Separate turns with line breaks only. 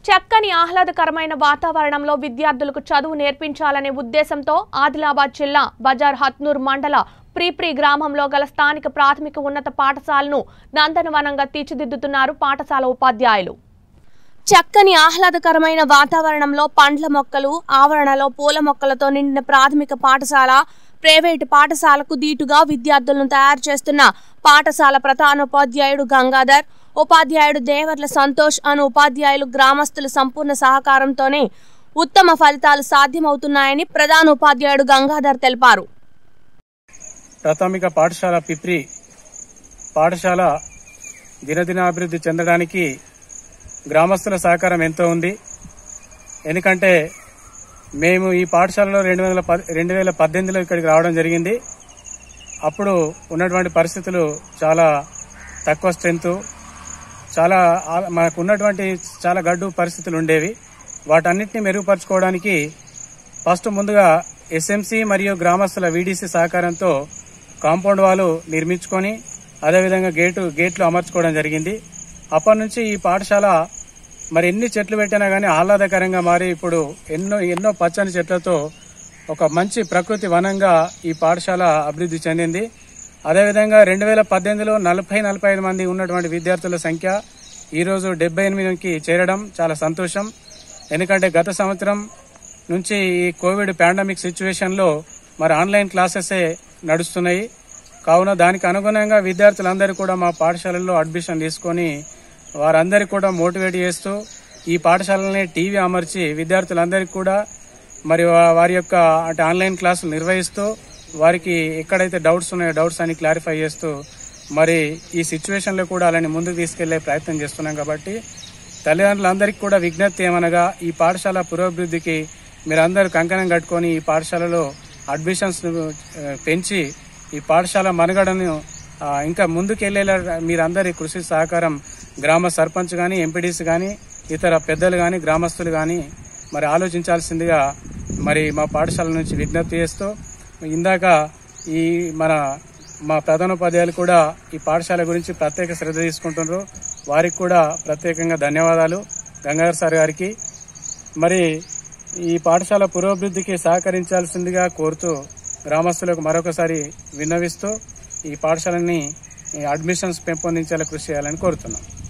చక్కని ఆహ్లాదకరమైన వాతావరణంలో విద్యార్థులకు చదువు నేర్పించాలనే ఉద్దేశంతో ఆదిలాబాద్ జిల్లా బజార్ హత్నూర్ మండల ప్రీప్రి గ్రామంలో గల స్థానిక ప్రాథమిక ఉన్నత పాఠశాలను నందనవనంగా తీర్చిదిద్దుతున్నారు పాఠశాల ఉపాధ్యాయులు చక్కని ఆహ్లాదకరమైన వాతావరణంలో పండ్ల మొక్కలు ఆవరణలో పూల మొక్కలతో నిండిన ప్రాథమిక పాఠశాల ప్రైవేటు పాఠశాలకు దీటుగా విద్యార్థులను తయారు చేస్తున్న పాఠశాల ప్రధానోపాధ్యాయుడు గంగాధర్ ఉపాధ్యాయుడు దేవర్ల సంతోష్ అను ఉపాధ్యాయులు గ్రామస్తుల సంపూర్ణ సహకారంతోనే ఉత్తమ ఫలితాలు సాధ్యమవుతున్నాయని ప్రధాన ఉపాధ్యాయుడు గంగాధర్ తెలిపారు
ప్రాథమిక పాఠశాల పిప్రి పాఠశాల దినదినాభివృద్ధి చెందడానికి గ్రామస్తుల సహకారం ఎంతో ఉంది ఎందుకంటే మేము ఈ పాఠశాలలో రెండు వేల ప- రెండు వేల పద్దెనిమిదిలో ఇక్కడికి రావడం జరిగింది అప్పుడు ఉన్నటువంటి పరిస్థితులు చాలా తక్కువ స్ట్రెంత్ చాలా ఆ- మనకు ఉన్నటువంటి చాలా గడ్డు పరిస్థితులు ఉండేవి వాటన్నిటిని మెరుగుపరచుకోవడానికి ఫస్ట్ ముందుగా ఎస్ఎంసి మరియు గ్రామస్తుల వీడీసీ సహకారంతో కాంపౌండ్ వాళ్ళు నిర్మించుకొని అదేవిధంగా గేటు గేట్లు అమర్చుకోవడం జరిగింది అప్పటి నుంచి ఈ పాఠశాల మరి ఎన్ని చెట్లు పెట్టినా కానీ ఆహ్లాదకరంగా మారి ఇప్పుడు ఎన్నో ఎన్నో పచ్చని చెట్లతో ఒక మంచి ప్రకృతి వనంగా ఈ పాఠశాల అభివృద్ధి చెందింది అదేవిధంగా రెండు వేల పద్దెనిమిదిలో నలభై నలభై ఐదు మంది ఉన్నటువంటి విద్యార్థుల సంఖ్య ఈరోజు డెబ్బై ఎనిమిదికి చేరడం చాలా సంతోషం ఎందుకంటే గత సంవత్సరం నుంచి ఈ కోవిడ్ పాండమిక్ సిచ్యువేషన్లో మరి ఆన్లైన్ క్లాసెసే నడుస్తున్నాయి కావున దానికి అనుగుణంగా విద్యార్థులందరూ కూడా మా పాఠశాలల్లో అడ్మిషన్ తీసుకొని వారందరికీ కూడా మోటివేట్ చేస్తూ ఈ పాఠశాలని టీవీ అమర్చి విద్యార్థులందరికీ కూడా మరి వా- వారి యొక్క అంటే ఆన్లైన్ క్లాసులు నిర్వహిస్తూ వారికి ఎక్కడైతే డౌట్స్ ఉన్నాయో డౌట్స్ అని క్లారిఫై చేస్తూ మరి ఈ సిచ్యువేషన్లో కూడా అలాని ముందుకు తీసుకెళ్లే ప్రయత్నం చేస్తున్నాం కాబట్టి తల్లిదండ్రులందరికీ కూడా విజ్ఞప్తి ఏమనగా ఈ పాఠశాల పురోభివృద్ధికి మీరందరూ కంకణం కట్టుకొని ఈ పాఠశాలలో అడ్మిషన్స్ పెంచి ఈ పాఠశాల మనుగడను ఆ, ఇంకా ముందుకెళ్లేలా మీరందరి కృషి సహకారం గ్రామ సర్పంచ్ కానీ ఎంపీడీసీ కానీ ఇతర పెద్దలు కానీ గ్రామస్తులు కానీ మరి ఆలోచించాల్సిందిగా మరి మా పాఠశాల నుంచి విజ్ఞప్తి చేస్తూ ఇందాక ఈ మన మా ప్రధానోపాధ్యాయులు కూడా ఈ పాఠశాల గురించి ప్రత్యేక శ్రద్ధ తీసుకుంటున్నారు వారికి కూడా ప్రత్యేకంగా ధన్యవాదాలు గంగాధర్ సార్ గారికి మరి ఈ పాఠశాల పురోభివృద్ధికి సహకరించాల్సిందిగా కోరుతూ గ్రామస్తులకు మరొకసారి విన్నవిస్తూ ఈ పాఠశాలని ఈ అడ్మిషన్స్ పెంపొందించేలా కృషి చేయాలని కోరుతున్నాం